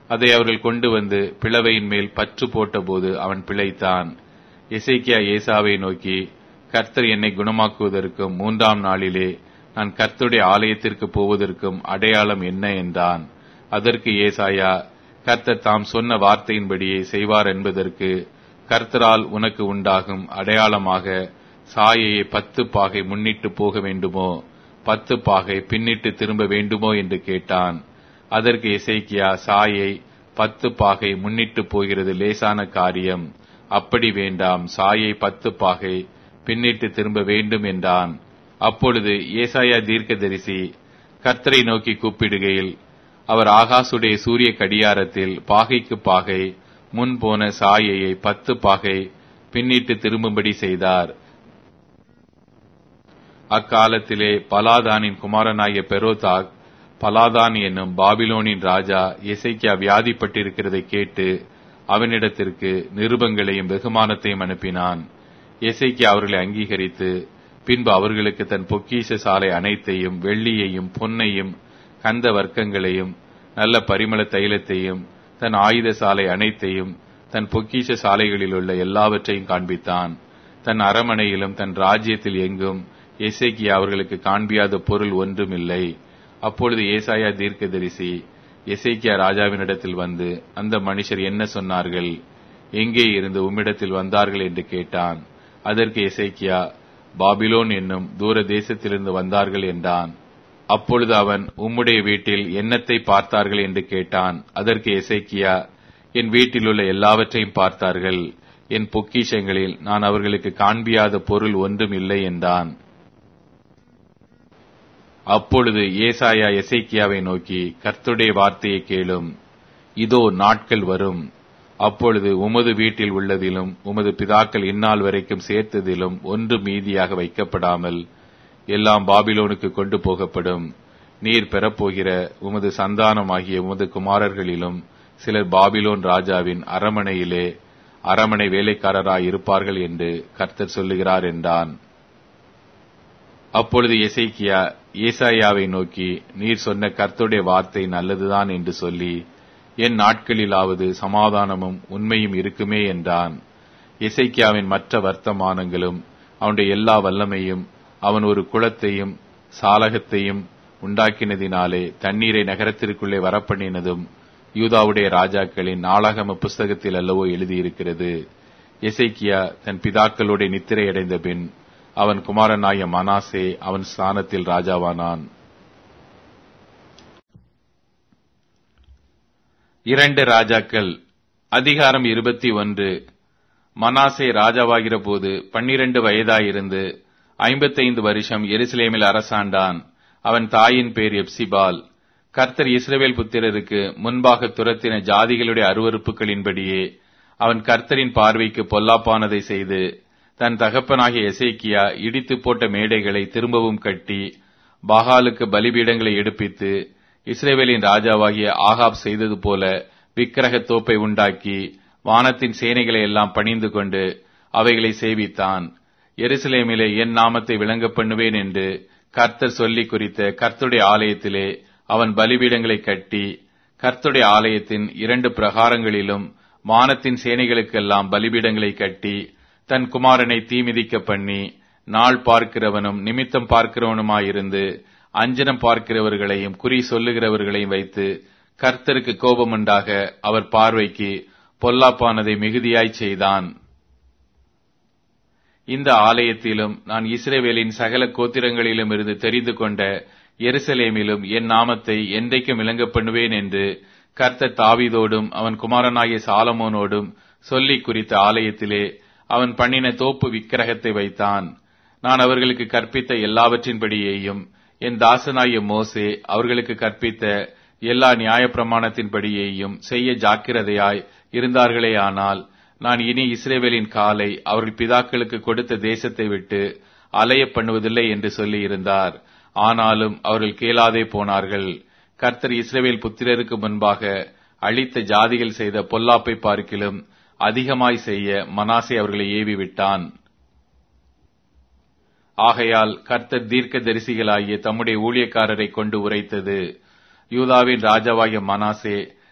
அதை அவர்கள் கொண்டு வந்து பிளவையின் மேல் பற்று போட்டபோது அவன் பிழைத்தான் எசேக்கியா ஏசாவை நோக்கி கர்த்தர் என்னை குணமாக்குவதற்கும் மூன்றாம் நாளிலே நான் கர்த்தருடைய ஆலயத்திற்கு போவதற்கும் அடையாளம் என்ன என்றான் அதற்கு ஏசாயா கர்த்தர் தாம் சொன்ன வார்த்தையின்படியே செய்வார் என்பதற்கு கர்த்தரால் உனக்கு உண்டாகும் அடையாளமாக சாயையை பத்து பாகை முன்னிட்டு போக வேண்டுமோ பத்து பாகை பின்னிட்டு திரும்ப வேண்டுமோ என்று கேட்டான் அதற்கு இசைக்கியா சாயை பத்து பாகை முன்னிட்டு போகிறது லேசான காரியம் அப்படி வேண்டாம் சாயை பத்து பாகை பின்னிட்டு திரும்ப வேண்டும் என்றான் அப்பொழுது ஏசாயா தீர்க்கதரிசி கர்த்தரை நோக்கி கூப்பிடுகையில் அவர் ஆகாசுடைய சூரிய கடியாரத்தில் பாகைக்கு பாகை முன் போன சாயையை பத்து பாகை பின்னிட்டு திரும்பும்படி செய்தார் அக்காலத்திலே பலாதானின் குமாரனாகிய பெரோதாக் பலாதான் என்னும் பாபிலோனின் ராஜா இசைக்கியா வியாதிப்பட்டிருக்கிறதை கேட்டு அவனிடத்திற்கு நிருபங்களையும் வெகுமானத்தையும் அனுப்பினான் இசைக்கியா அவர்களை அங்கீகரித்து பின்பு அவர்களுக்கு தன் பொக்கிஷ சாலை அனைத்தையும் வெள்ளியையும் பொன்னையும் கந்த வர்க்கங்களையும் நல்ல பரிமள தைலத்தையும் தன் ஆயுத சாலை அனைத்தையும் தன் பொக்கிஷ சாலைகளில் உள்ள எல்லாவற்றையும் காண்பித்தான் தன் அரமனையிலும் தன் ராஜ்யத்தில் எங்கும் எசேக்கியா அவர்களுக்கு காண்பியாத பொருள் ஒன்றும் இல்லை அப்பொழுது ஏசாயா தீர்க்கதரிசி எசேக்கியா ராஜாவினிடத்தில் வந்து அந்த மனுஷர் என்ன சொன்னார்கள் எங்கே இருந்து உம்மிடத்தில் வந்தார்கள் என்று கேட்டான் அதற்கு எசேக்கியா பாபிலோன் என்னும் தூர தேசத்திலிருந்து வந்தார்கள் என்றான் அப்பொழுது அவன் உம்முடைய வீட்டில் என்னத்தை பார்த்தார்கள் என்று கேட்டான் அதற்கு எசேக்கியா என் வீட்டில் உள்ள எல்லாவற்றையும் பார்த்தார்கள் என் பொக்கிஷங்களில் நான் அவர்களுக்கு காண்பியாத பொருள் ஒன்றும் இல்லை என்றான் அப்பொழுது ஏசாயா எசேக்கியாவை நோக்கி கர்த்துடைய வார்த்தையை கேளும் இதோ நாட்கள் வரும் அப்பொழுது உமது வீட்டில் உள்ளதிலும் உமது பிதாக்கள் இந்நாள் வரைக்கும் சேர்த்ததிலும் ஒன்று மீதியாக வைக்கப்படாமல் எல்லாம் பாபிலோனுக்கு கொண்டு போகப்படும் நீர் பெறப்போகிற உமது சந்தானமாகிய உமது குமாரர்களிலும் சிலர் பாபிலோன் ராஜாவின் அரமனையிலே அரமனை வேலைக்காரராய் இருப்பார்கள் என்று கர்த்தர் சொல்லுகிறார் என்றான் அப்பொழுது எசைக்கியா ஏசாயாவை நோக்கி நீர் சொன்ன கர்த்தருடைய வார்த்தை நல்லதுதான் என்று சொல்லி என் நாட்களிலாவது சமாதானமும் உண்மையும் இருக்குமே என்றான் எசைக்கியாவின் மற்ற வர்த்தமானங்களும் அவனுடைய எல்லா வல்லமையும் அவன் ஒரு குளத்தையும் சாலகத்தையும் உண்டாக்கினதினாலே தண்ணீரை நகரத்திற்குள்ளே வரப்பண்ணினதும் யூதாவுடைய ராஜாக்களின் நாளாகம புஸ்தகத்தில் அல்லவோ எழுதியிருக்கிறது எசைக்கியா தன் பிதாக்களுடைய நித்திரையடைந்த பின் அவன் குமாரனாய மனாசே அவன் ஸ்தானத்தில் ராஜாவானான் இரண்டு ராஜாக்கள் அதிகாரம் இருபத்தி ஒன்று மனாசே ராஜாவாகிற போது பன்னிரண்டு வயதாயிருந்து ஐம்பத்தைந்து வருஷம் எருசலேமில் அரசாண்டான் அவன் தாயின் பேர் எப்சிபால் கர்த்தர் இஸ்ரவேல் புத்திரருக்கு முன்பாக துரத்தின ஜாதிகளுடைய அருவறுப்புகளின்படியே அவன் கர்த்தரின் பார்வைக்கு பொல்லாப்பானதை செய்து தன் தகப்பனாகிய எசேக்கியா இடித்து போட்ட மேடைகளை திரும்பவும் கட்டி பாகாலுக்கு பலிபீடங்களை எடுப்பித்து இஸ்ரேவேலின் ராஜாவாகிய ஆகாப் செய்தது போல விக்கிரக தோப்பை உண்டாக்கி வானத்தின் சேனைகளை எல்லாம் பணிந்து கொண்டு அவைகளை சேவித்தான் எருசலேமிலே என் நாமத்தை விளங்க பண்ணுவேன் என்று கர்த்தர் சொல்லி குறித்த கர்த்துடைய ஆலயத்திலே அவன் பலிபீடங்களை கட்டி கர்த்துடைய ஆலயத்தின் இரண்டு பிரகாரங்களிலும் வானத்தின் சேனைகளுக்கெல்லாம் பலிபீடங்களை கட்டி தன் குமாரனை தீமிதிக்க பண்ணி நாள் பார்க்கிறவனும் நிமித்தம் பார்க்கிறவனுமாயிருந்து அஞ்சனம் பார்க்கிறவர்களையும் குறி சொல்லுகிறவர்களையும் வைத்து கர்த்தருக்கு கோபமுண்டாக அவர் பார்வைக்கு பொல்லாப்பானதை மிகுதியாய் செய்தான் இந்த ஆலயத்திலும் நான் இஸ்ரேவேலின் சகல கோத்திரங்களிலும் இருந்து தெரிந்து கொண்ட எருசலேமிலும் என் நாமத்தை என்றைக்கும் விளங்க பண்ணுவேன் என்று கர்த்தர் தாவிதோடும் அவன் குமாரனாகிய சாலமோனோடும் சொல்லி குறித்த ஆலயத்திலே அவன் பண்ணின தோப்பு விக்கிரகத்தை வைத்தான் நான் அவர்களுக்கு கற்பித்த எல்லாவற்றின்படியேயும் என் தாசனாகிய மோசே அவர்களுக்கு கற்பித்த எல்லா நியாயப்பிரமாணத்தின்படியேயும் செய்ய ஜாக்கிரதையாய் இருந்தார்களேயானால் நான் இனி இஸ்ரேவேலின் காலை அவர்கள் பிதாக்களுக்கு கொடுத்த தேசத்தை விட்டு அலைய பண்ணுவதில்லை என்று சொல்லி இருந்தார் ஆனாலும் அவர்கள் கேளாதே போனார்கள் கர்த்தர் இஸ்ரேவேல் புத்திரருக்கு முன்பாக அழித்த ஜாதிகள் செய்த பொல்லாப்பை பார்க்கிலும் அதிகமாய் செய்ய மனாசே அவர்களை ஏவி விட்டான் ஆகையால் கர்த்தர் தீர்க்க தரிசிகளாகிய தம்முடைய ஊழியக்காரரை கொண்டு உரைத்தது யூதாவின் ராஜாவாகிய மனாசே